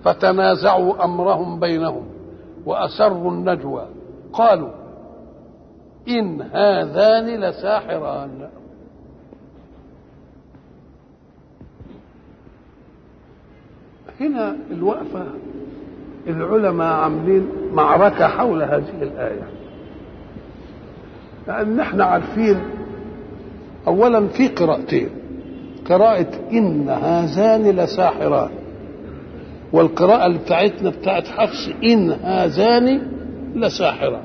فتنازعوا امرهم بينهم واسروا النجوى قالوا ان هذان لساحران هنا الوقفه العلماء عاملين معركه حول هذه الايه لان احنا عارفين اولا في قراءتين قراءة إن هذان لساحران والقراءة اللي بتاعتنا بتاعت حفص إن هذان لساحران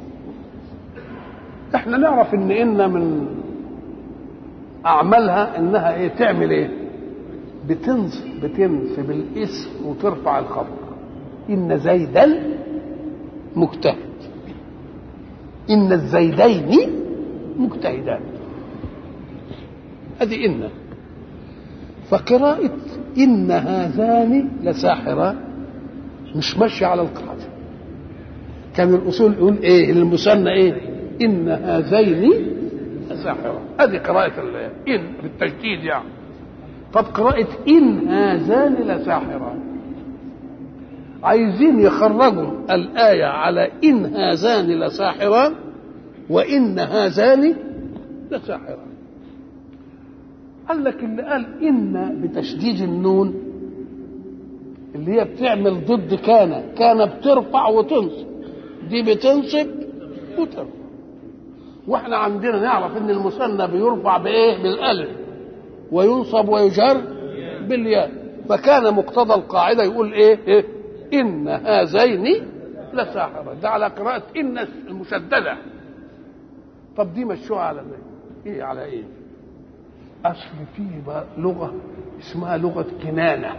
احنا نعرف ان إن من أعمالها إنها إيه تعمل إيه بتنصب بتنصب الاسم وترفع الخبر إن زيدا مجتهد إن الزيدين مجتهدان هذه إن فقراءة إن هذان لساحران مش ماشية على القاعدة كان الأصول يقول إيه المثنى إيه إن هذين لساحران هذه قراءة إن بالتجديد يعني طب قراءة إن هذان لساحران عايزين يخرجوا الآية على إن هذان لساحران وإن هذان لساحران قال لك اللي قال إن بتشديد النون اللي هي بتعمل ضد كان كان بترفع وتنصب دي بتنصب وترفع واحنا عندنا نعرف ان المثنى بيرفع بايه بالالف وينصب ويجر بالياء فكان مقتضى القاعده يقول ايه, إيه؟ ان هذين لساحران ده على قراءه ان المشدده طب دي مشوها على ايه ايه على ايه اصل فيه لغه اسمها لغه كنانه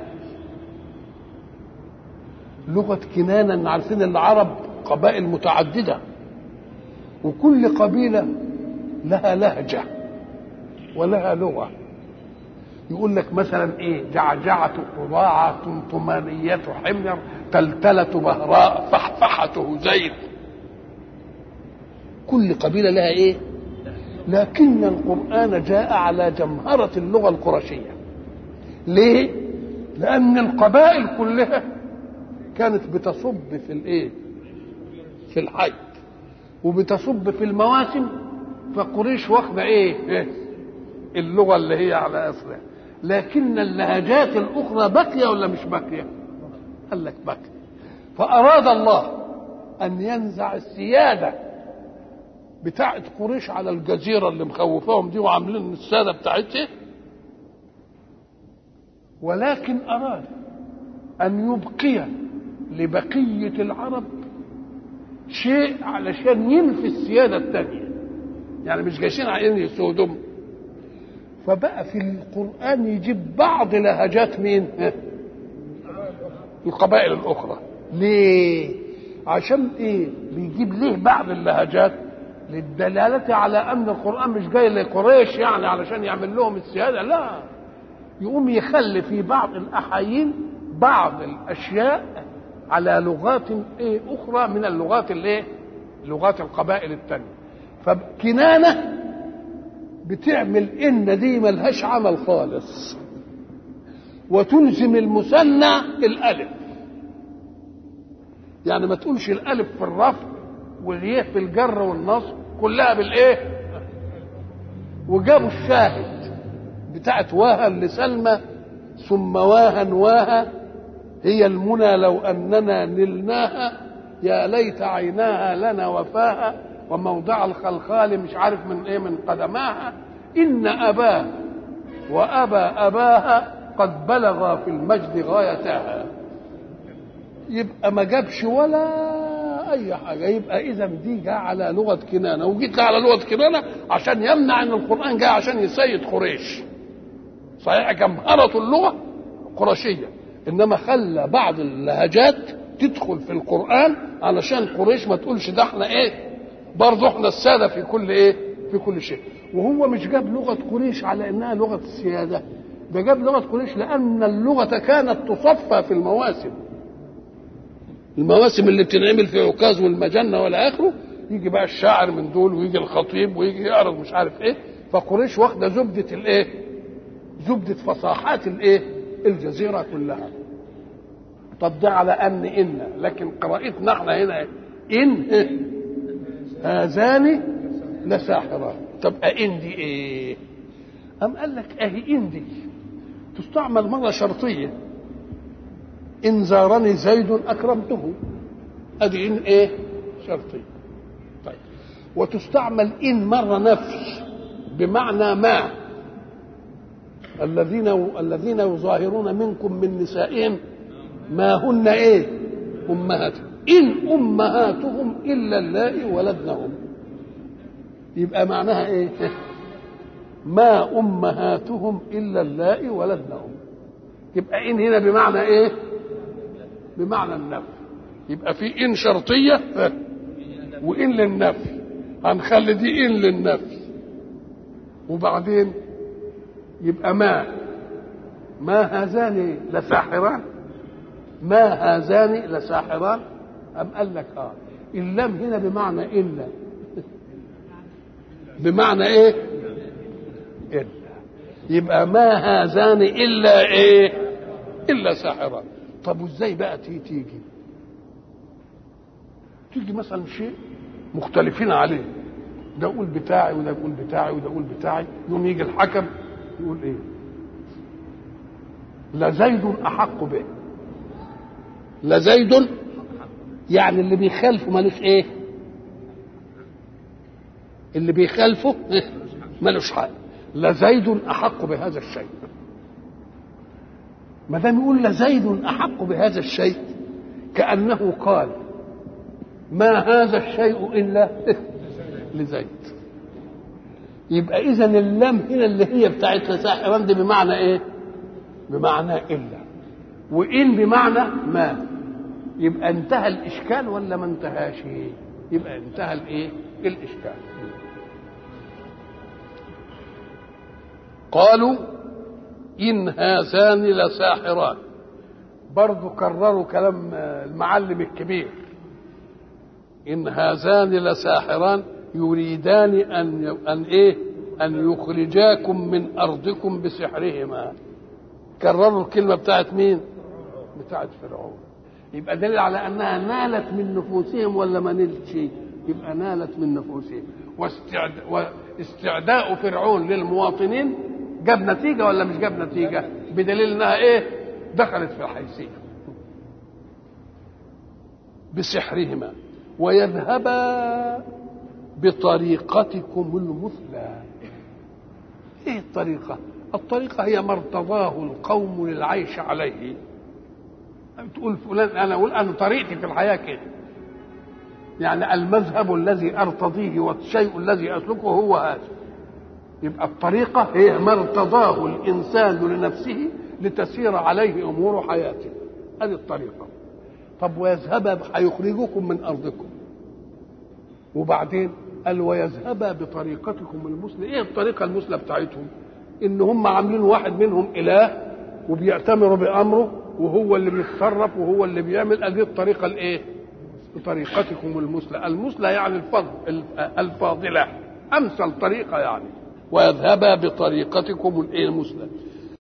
لغه كنانه ان عارفين العرب قبائل متعدده وكل قبيله لها لهجه ولها لغه يقول لك مثلا ايه جعجعة قضاعة طمانية حمر تلتلة بهراء فحفحة هزيل كل قبيلة لها ايه لكن القرآن جاء على جمهرة اللغة القرشية ليه لأن القبائل كلها كانت بتصب في الايه في الحج وبتصب في المواسم فقريش واخده ايه, إيه؟ اللغه اللي هي على اصلها لكن اللهجات الاخرى باقيه ولا مش باقيه قال لك باقيه فاراد الله ان ينزع السياده بتاعه قريش على الجزيره اللي مخوفاهم دي وعاملين الساده بتاعتها ولكن اراد ان يبقي لبقيه العرب شيء علشان ينفي السياده الثانيه يعني مش جايين عايزين يسودهم فبقى في القرآن يجيب بعض لهجات مين؟ القبائل الأخرى. ليه؟ عشان إيه؟ بيجيب ليه بعض اللهجات؟ للدلالة على أن القرآن مش جاي لقريش يعني علشان يعمل لهم السيادة، لا. يقوم يخلي في بعض الأحايين بعض الأشياء على لغات إيه أخرى من اللغات الإيه؟ لغات القبائل الثانية. فكنانة بتعمل ان دي ملهاش عمل خالص وتلزم المثنى الالف يعني ما تقولش الالف في الرفع والياء في الجر والنصب كلها بالايه وجابوا الشاهد بتاعت واها لسلمى ثم واها واها هي المنى لو اننا نلناها يا ليت عيناها لنا وفاها وموضع الخلخال مش عارف من ايه من قدماها ان اباه وابا اباها قد بلغا في المجد غايتها يبقى ما جابش ولا اي حاجه يبقى اذا دي جاء على لغه كنانه وجيت على لغه كنانه عشان يمنع ان القران جاء عشان يسيد قريش صحيح جمهره اللغه قرشيه انما خلى بعض اللهجات تدخل في القران علشان قريش ما تقولش ده احنا ايه برضه احنا الساده في كل ايه في كل شيء وهو مش جاب لغه قريش على انها لغه السياده ده جاب لغه قريش لان اللغه كانت تصفى في المواسم المواسم اللي بتنعمل في عكاظ والمجنه والى اخره يجي بقى الشاعر من دول ويجي الخطيب ويجي يعرض مش عارف ايه فقريش واخده زبده الايه زبده فصاحات الايه الجزيره كلها طب ده على ان ان لكن قراءتنا احنا هنا ان هذان لساحران طب ان دي ايه ام قال لك اهي ان دي تستعمل مره شرطيه ان زارني زيد اكرمته ادي ان ايه شرطيه طيب وتستعمل ان مره نفي بمعنى ما الذين الذين يظاهرون منكم من نسائهم ما هن ايه امهاتهم ان امهاتهم الا اللائي ولدنهم يبقى معناها ايه ما امهاتهم الا اللائي ولدنهم يبقى ان هنا بمعنى ايه بمعنى النفي يبقى في ان شرطيه وان للنفي هنخلي دي ان للنفي وبعدين يبقى ما ما هذان لساحران ما هذان لساحران أم قال لك اه اللام هنا بمعنى إلا بمعنى إيه؟ إلا يبقى ما هذان إلا إيه؟ إلا ساحران طب وإزاي بقى تيجي تيجي؟ تيجي مثلا شيء مختلفين عليه ده يقول بتاعي وده يقول بتاعي وده يقول بتاعي يوم يجي الحكم يقول ايه لزيد احق به لزيد يعني اللي بيخالفه ملوش ايه اللي بيخالفه ملوش حق لزيد احق بهذا الشيء ما دام يقول لزيد احق بهذا الشيء كانه قال ما هذا الشيء الا لزيد يبقى اذا اللام هنا اللي هي بتاعت ساحران دي بمعنى ايه بمعنى الا وان بمعنى ما يبقى انتهى الاشكال ولا ما انتهاش يبقى انتهى الايه الاشكال قالوا ان هذان لساحران برضو كرروا كلام المعلم الكبير ان هذان لساحران يريدان ان ان ايه ان يخرجاكم من ارضكم بسحرهما كرروا الكلمه بتاعت مين بتاعت فرعون يبقى دليل على انها نالت من نفوسهم ولا ما نالتش يبقى نالت من نفوسهم واستعد... واستعداء فرعون للمواطنين جاب نتيجه ولا مش جاب نتيجه بدليل انها ايه دخلت في الحيثيه بسحرهما ويذهبا بطريقتكم المثلى ايه الطريقه الطريقه هي ما ارتضاه القوم للعيش عليه تقول فلان انا اقول انا طريقتي في الحياه كده يعني المذهب الذي ارتضيه والشيء الذي اسلكه هو هذا يبقى الطريقه هي ما ارتضاه الانسان لنفسه لتسير عليه امور حياته هذه الطريقه طب ويذهب هيخرجكم من ارضكم وبعدين قال ويذهبا بطريقتكم المثلى ايه الطريقه المثلى بتاعتهم ان هم عاملين واحد منهم اله وبيأتمروا بامره وهو اللي بيتصرف وهو اللي بيعمل هذه الطريقه الايه بطريقتكم المثلى المثلى يعني الفضل الفاضله امثل طريقه يعني ويذهبا بطريقتكم الايه المثلى